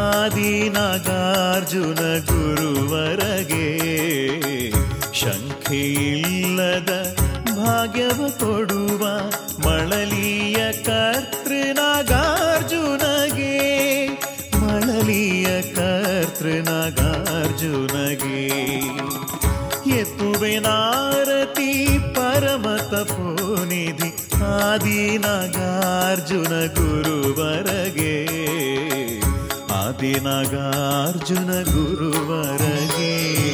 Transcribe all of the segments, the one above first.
ಆದಿನಾಗಾರ್ಜುನ ಗುರುವರಗೆ ಶಂಖೆಯಿಲ್ಲದ ಭಾಗ್ಯವ ಕೊಡುವ ಮಳಲಿಯ ಕರ್ತೃನಾಗಾರ್ಜುನಗೆ ಮಳಲಿಯ ಕರ್ತೃನಾಗಾರ್ಜುನಗೆ ಎತ್ತುವೆನಾರತಿ ಪರಮ ತಪೋನಿಧಿ ಆದಿನಾಗಾರ್ಜುನ ಗುರುವರಗೆ ಆದಿನಾಗಾರ್ಜುನ ಗುರುವರಗೆ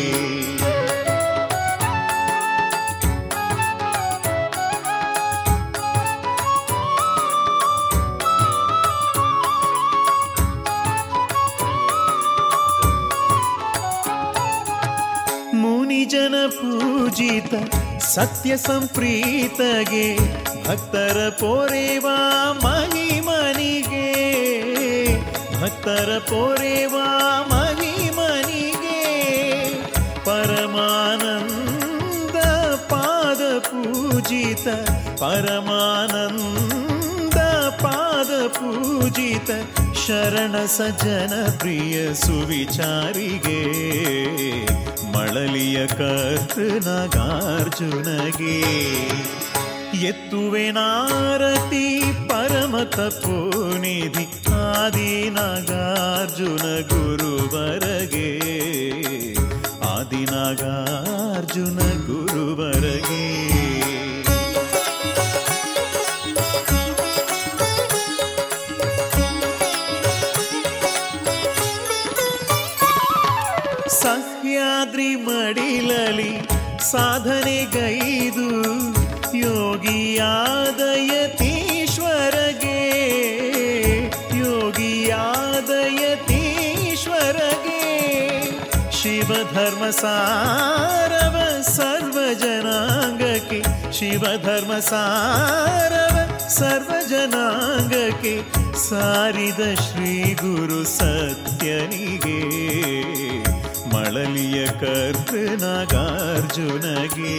ಮುನಿಜನ ಪೂಜಿತ ಸತ್ಯ ಸಂಪ್ರೀತಗೆ ಭಕ್ತರ ಪೋರೆವಾ ಮಹಿಮನಿಗೆ ಭಕ್ತರ ಪೋರೆವಾ ಮಹಿಮನಿಗೆ ಪರಮಾನಂದ ಪಾದ ಪೂಜಿತ ಪರಮಾನಂದ ಪಾದ ಪೂಜಿತ ಶರಣ ಸಜ್ಜನ ಪ್ರಿಯ ಸುವಿಚಾರಿಗೆ ಮಳಲಿಯ ಕರ್ತೃನಾಗಾರ್ಜುನಗೆ ಎತ್ತುವೆನಾರತಿ ಪರಮ ತಪೋನಿಧಿ ಆದಿನಾಗಾರ್ಜುನ ಗುರುವರಗೆ ಆದಿನಾಗಾರ್ಜುನ ಗುರುವರಗೆ ಸಹ್ಯಾದ್ರಿ ಮಡಿಲಲಿ ಸಾಧನೆಗೈದು ಯೋಗಿಯಾದಯತೀಶ್ವರಗೆ ಯೋಗಿಯಾದಯತೀಶ್ವರಗೆ ಶಿವಧರ್ಮ ಸಾರವ ಸರ್ವ ಜನಾಂಗಕ್ಕೆ ಶಿವಧರ್ಮ ಸಾರವ ಸರ್ವ ಜನಾಂಗಕ್ಕೆ ಸಾರಿದ ಶ್ರೀ ಗುರು ಸತ್ಯನಿಗೆ ಮಳಲಿಯ ಕರ್ತೃನಾಗಾರ್ಜುನಗೆ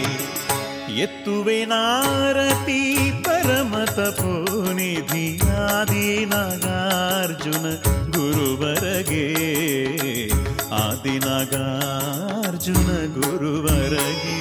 ಎತ್ತುವೆನಾರತಿ ಪರಮ ತಪೋನಿಧಿ ಆದಿನಾಗಾರ್ಜುನ ಗುರುವರಗೆ ಆದಿನಾಗಾರ್ಜುನ ಗುರುವರಗೆ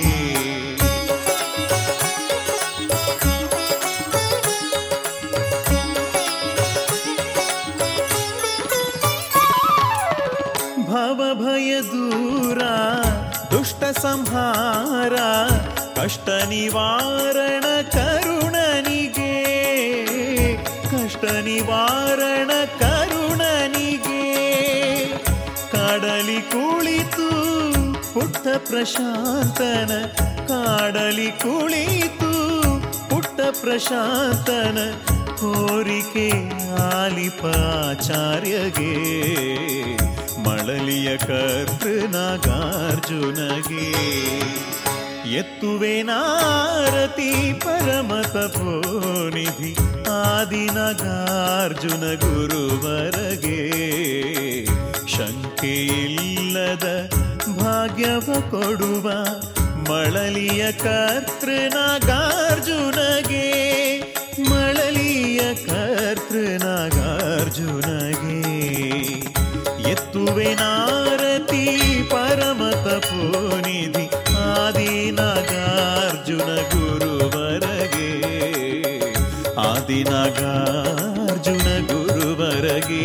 ಭವಭಯ ದೂರ ದುಷ್ಟ ಸಂಹಾರ ಕಷ್ಟ ನಿವಾರಣ ಕರುಣನಿಗೆ ಕಷ್ಟ ನಿವಾರಣ ಕರುಣನಿಗೆ ಕಾಡಲಿ ಕುಳಿತು ಪುಟ್ಟ ಪ್ರಶಾಂತನ ಕಾಡಲಿ ಕುಳಿತು ಪುಟ್ಟ ಪ್ರಶಾಂತನ ಕೋರಿಕೆ ಆಲಿಪಾಚಾರ್ಯಗೆ ಮಳಲಿಯ ಕರ್ತೃನಾಗಾರ್ಜುನಗೆ ಎತ್ತುವೆನಾರತಿ ಪರಮ ತಪೋನಿಧಿ ಆದಿನಾಗಾರ್ಜುನ ಗುರುವರಗೆ ಶಂಕೆಯಿಲ್ಲದ ಭಾಗ್ಯವ ಕೊಡುವ ಮಳಲಿಯ ಕರ್ತೃನಾಗಾರ್ಜುನಗೆ ಮಳಲಿಯ ಕರ್ತೃನಾಗಾರ್ಜುನಗೆ ಎತ್ತುವೆನಾರತಿ ಪರಮ ತಪೋನಿಧಿ ಆದಿನಾಗಾರ್ಜುನ ಗುರುವರಗೆ ಆದಿನಾಗಾರ್ಜುನ ಗುರುವರಗೆ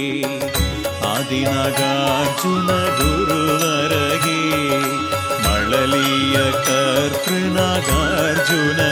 ಆದಿನಾಗಾರ್ಜುನ ಗುರುವರಗೆ ಮಳಲಿಯ ಕರ್ತೃನಾಗಾರ್ಜುನ